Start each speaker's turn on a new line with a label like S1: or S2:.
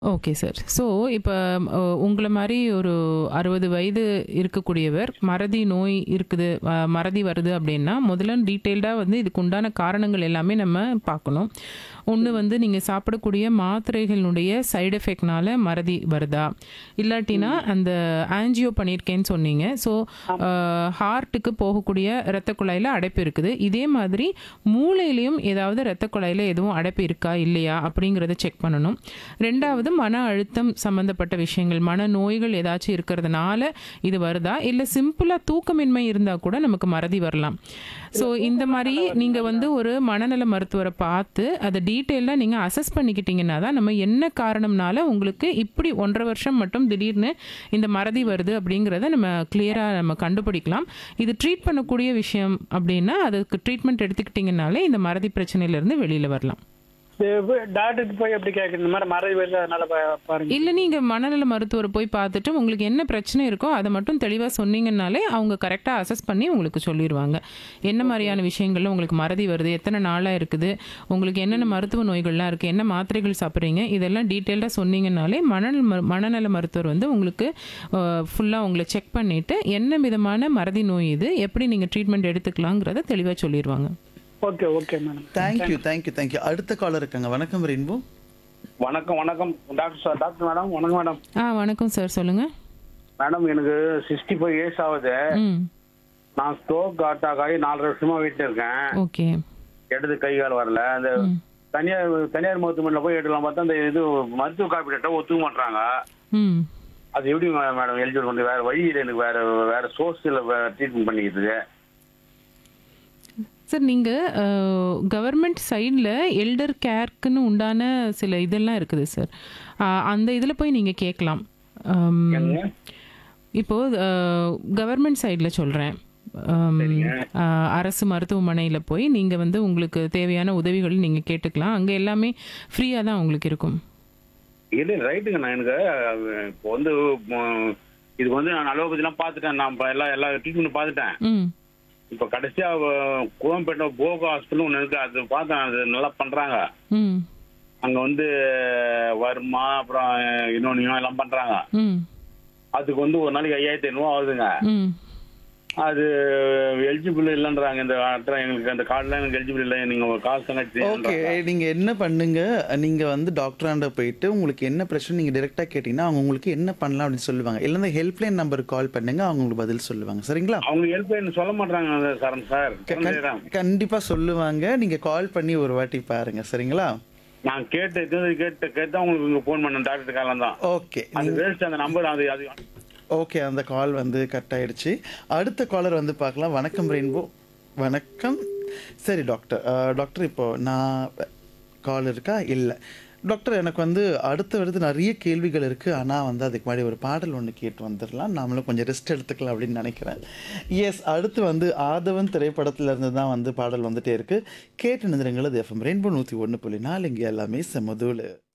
S1: Okay sir. So இப்ப அ உங்கள மாரி ஒரு 60 வயது இருக்கக்கூடியவர், மறதி நோய் இருக்குது, அ மறதி வருது அப்டின்னா, முதல்ல டீட்டெயில்டா வந்து இதுக்கு உண்டான காரணங்கள் எல்லாமே நம்ம பார்க்கணும். ஒண்ணு வந்து நீங்க சாப்பிடக்கூடிய மாத்திரைகளுடைய சைட் எஃபெக்ட்னால மறதி வருதா? இல்லாட்டினா அந்த ஆஞ்சியோ பண்ணியிருக்கேன்னு சொன்னீங்க. ஸோ அ ஹார்ட்டுக்கு போகக்கூடிய இரத்த குழாயில அடைப்பு இருக்குது. இதே மாதிரி மூளையிலயும் ஏதாவது இரத்த குழாயில எதுவும் அடைப்பு இருக்கா? இல்லையா? அப்படிங்கிறத செக் பண்ணணும். 2வது மன அழுத்தம் சம்மந்தப்பட்ட விஷயங்கள், மன நோய்கள் ஏதாச்சும் இருக்கிறதுனால இது வருதா? இல்ல சிம்பிளா தூக்கமின்மை இருந்தா கூட நமக்கு மறதி வரலாம். ஸோ இந்த மாரி நீங்க வந்து ஒரு மனநல மருத்துவர பார்த்து, அத டீட்டெயில்டா நீங்க அசஸ் பண்ணிக்கிட்டீங்கன்னா தான், நம்ம என்ன காரணம்னால உங்களுக்கு இப்படி 1 1/2 வருஷம் மட்டும் திடீர்னு இந்த மறதி வருது அப்படிங்கிறத நம்ம கிளியரா நம்ம கண்டுபிடிக்கலாம். இது ட்ரீட் பண்ணக்கூடிய விஷயம் அப்படின்னா, அதுக்கு ட்ரீட்மெண்ட் எடுத்துக்கிட்டீங்கனாலே இந்த மறதி பிரச்சனையிலிருந்து வெளியில வரலாம்.
S2: டாக்டர்கிட்ட போய் எப்படி கேட்கணும் இந்த மாதிரி மறதி வருது அதனால பா- பாருங்க
S1: இல்ல நீங்க மனநல மருத்துவர போய் பார்த்துட்டு, உங்களுக்கு என்ன பிரச்சனை இருக்கோ அத மட்டும் தெளிவா சொன்னீங்கன்னாலே, அவங்க கரெக்ட்டா அசஸ் பண்ணி உங்களுக்கு சொல்லிருவாங்க. என்ன மாரியான விஷயங்கள்ல உங்களுக்கு மறதி வருது? எத்தன நாளா இருக்குது? உங்களுக்கு என்னென்ன மருத்துவ நோய்கள்லாம் இருக்கு? என்ன மாத்திரைகள் சாப்பிடுறீங்க? இதெல்லாம் டீட்டெயில்டா சொன்னீங்கன்னாலே, மனநல ம மனநல மருத்துவர் வந்து உங்களுக்கு அ ஃபுல்லா உங்கள செக் பண்ணிட்டு, என்ன விதமான மறதி நோய் இது? எப்படி நீங்க ட்ரீட்மெண்ட் எடுத்துக்கலாங்கிறத தெளிவா சொல்லிருவாங்க.
S2: Okay okay madam
S3: thank you thank you thank you அடுத்த காலர் இருக்காங்க வணக்கம் ரெயின்போ
S4: வணக்கம் வணக்கம் டாக்டர் சார் டாக்டர் மேடம் வணக்கம் மேடம்
S1: ஆ வணக்கம் சார். சொல்லுங்க.
S4: மேடம் எனக்கு சிக்ஸ்டி ஃபைவ் இயர்ஸ் ஆகுது
S1: ம்.
S4: நான் ஸ்ட்ரோக் அட்டாக் ஆகி நாலரை வருஷமா வீட்டில் இருக்கேன்
S1: ஓகே.
S4: இடது கை கால் வரல அந்த
S1: ம்.
S4: தனியார் தனியார் மருத்துவமனையில் போய் எடுக்கலாம் பார்த்தா அந்த இது மருத்துவ காப்பீட்டை ஒத்துக்க மாட்டாங்க
S1: ம்.
S4: அது எப்படி மே- மேடம் எலிஜிபிள் பண்ணி வேற வழி இல்லை எனக்கு வேற வேற சோர்ஸில் ட்ரீட்மெண்ட் பண்ணிக்கிறதுக்கு
S1: சார் நீங்க கவர்மெண்ட் சைடில் எல்டர் கேர்க்குன்னு உண்டான சில இதெல்லாம் இருக்குது சார் அஹ், அந்த இதில் போய் நீங்கள் கேட்கலாம் அம்,
S4: என்னங்க?
S1: இப்போ கவர்மெண்ட் சைடில் சொல்கிறேன் அரசு மருத்துவமனையில் போய் நீங்கள் வந்து உங்களுக்கு தேவையான உதவிகள் நீங்கள் கேட்டுக்கலாம் அங்கே எல்லாமே ஃப்ரீயாக தான் உங்களுக்கு இருக்கும்
S4: இல்லை ரைட்டுங்க நான் எனக்கு அஹ், இப்போ வந்து ம், இதுக்கு வந்து நான் அலோபதிலாம் பார்த்துட்டேன் நான் இப்போ எல்லா எல்லா ட்ரீட்மெண்ட் பார்த்துட்டேன்
S1: ம்
S4: இப்போ கடைசியா அஹ், குவம்பேட்டை போகோ ஹாஸ்பிட்டல் ஒன்று இருக்கு அது பார்த்தேன் அது நல்லா பண்றாங்க
S1: ம்
S4: அங்க வந்து வர்மா அப்புறம் இன்னொன்னையும் எல்லாம் பண்றாங்க
S1: ம்
S4: அதுக்கு வந்து ஒரு நாளைக்கு ஐயாயிரத்தி ஐநூறுவா ஆகுதுங்க
S1: ம்
S4: அது எலிஜிபிள் இல்லைன்றாங்க இந்த அட்ரா எங்களுக்கு அந்த கார்டுலாம் எனக்கு எலிஜிபிள் இல்லை நீங்க ஒரு காசு
S3: ஓகே
S4: கணக்கு
S3: நீங்க என்ன பண்ணுங்க நீங்க வந்து டாக்டராண்ட போயிட்டு உங்களுக்கு என்ன பிரச்சனை நீங்க டைரக்டா கேட்டீங்கன்னா அவங்க உங்களுக்கு என்ன பண்ணலாம் அப்படின்னு சொல்லுவாங்க இல்ல இந்த ஹெல்ப்லைன் நம்பருக்கு கால் பண்ணுங்க அவங்க உங்களுக்கு பதில் சொல்லுவாங்க சரிங்களா
S4: அவங்க ஹெல்ப் சொல்ல மாட்டாங்க சரண் சார்
S3: க- கண்- கண்டிப்பா சொல்லுவாங்க நீங்க கால் பண்ணி ஒரு வாட்டி பாருங்க சரிங்களா
S4: நான் கேட்டு இது கேட்டு கேட்டு தான் உங்களுக்கு இங்க ஃபோன் பண்ணேன் டாக்டர் காலம் தான்
S3: ஓகே
S4: அது வேஸ்ட் அந்த நம்பர் அது அது
S3: ஓகே அந்த கால் வந்து கட் ஆயிடுச்சு அடுத்த காலர் வந்து பார்க்கலாம் வணக்கம் ரெயின்போ வணக்கம் சரி டாக்டர் அஹ், டாக்டர் இப்போ நான் கால் இருக்கா இல்லை டாக்டர் எனக்கு வந்து அடுத்து அடுத்து நிறைய கேள்விகள் இருக்குது ஆனால் வந்து அதுக்கு முன்னாடி ஒரு பாடல் ஒன்று கேட்டு வந்துடலாம் நாமளும் கொஞ்சம் ரெஸ்ட் எடுத்துக்கலாம் அப்படின்னு நினைக்கிறேன் எஸ் அடுத்து வந்து ஆதவன் திரைப்படத்துல இருந்து தான் வந்து பாடல் வந்துட்டே இருக்குது கேட்டு நிறுங்கள் அது எஃப்எம் ரெயின்போ நூற்றி ஒன்று புள்ளி நாலு இங்கே எல்லாமே செமதூள்